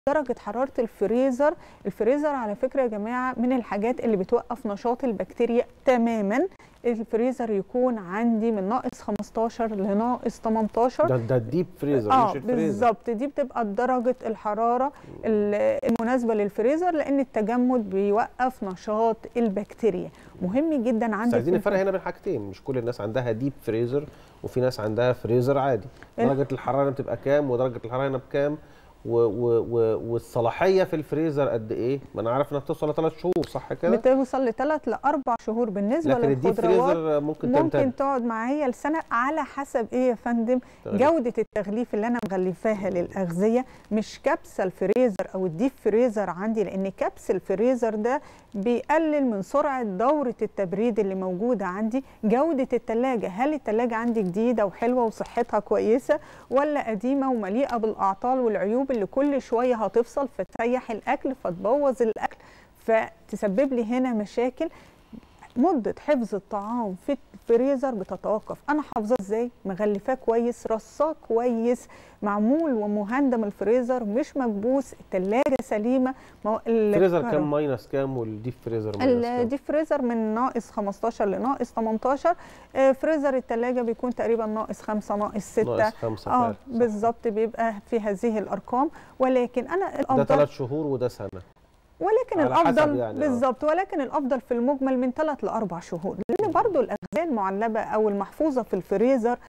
درجه حراره الفريزر الفريزر على فكره يا جماعه من الحاجات اللي بتوقف نشاط البكتيريا تماما الفريزر يكون عندي من ناقص 15 لناقص 18 ده ده الديب فريزر اه مش الفريزر بالظبط دي بتبقى درجه الحراره ال- المناسبه للفريزر لان التجمد بيوقف نشاط البكتيريا مهم جدا بس عندي عايزين في نفرق هنا بين حاجتين مش كل الناس عندها ديب فريزر وفي ناس عندها فريزر عادي ال- درجه الحراره بتبقى كام ودرجه الحراره هنا بكام و و و والصلاحيه في الفريزر قد ايه ما انا عارف انها بتوصل لثلاث شهور صح كده بتوصل لثلاث لاربع شهور بالنسبه لكن الديب للخضروات فريزر ممكن ممكن تمتد تقعد معايا لسنه على حسب ايه يا فندم تغليف. جوده التغليف اللي انا مغلفاها للاغذيه مش كبس الفريزر او الديب فريزر عندي لان كبس الفريزر ده بيقلل من سرعه دوره التبريد اللي موجوده عندي جوده التلاجة هل التلاجة عندي جديده وحلوه وصحتها كويسه ولا قديمه ومليئه بالاعطال والعيوب اللي كل شويه هتفصل فتريح الاكل فتبوظ الاكل فتسبب لي هنا مشاكل مدة حفظ الطعام في الفريزر بتتوقف أنا حافظاه إزاي مغلفاه كويس رصاه كويس معمول ومهندم الفريزر مش مكبوس التلاجة سليمة مو... الفريزر كام ماينس كام والديب فريزر ماينس كام الديب فريزر من ناقص 15 لناقص 18 آه، فريزر التلاجة بيكون تقريبا ناقص 5 ناقص 6 ناقص خمسة اه فعلا صح. بالظبط بيبقى في هذه الارقام ولكن انا ده الافضل ثلاث شهور وده سنه ولكن على حسب الافضل يعني، آه. بالظبط ولكن الافضل في المجمل من ثلاث لاربع شهور لان برضو الاغذيه المعلبه او المحفوظه في الفريزر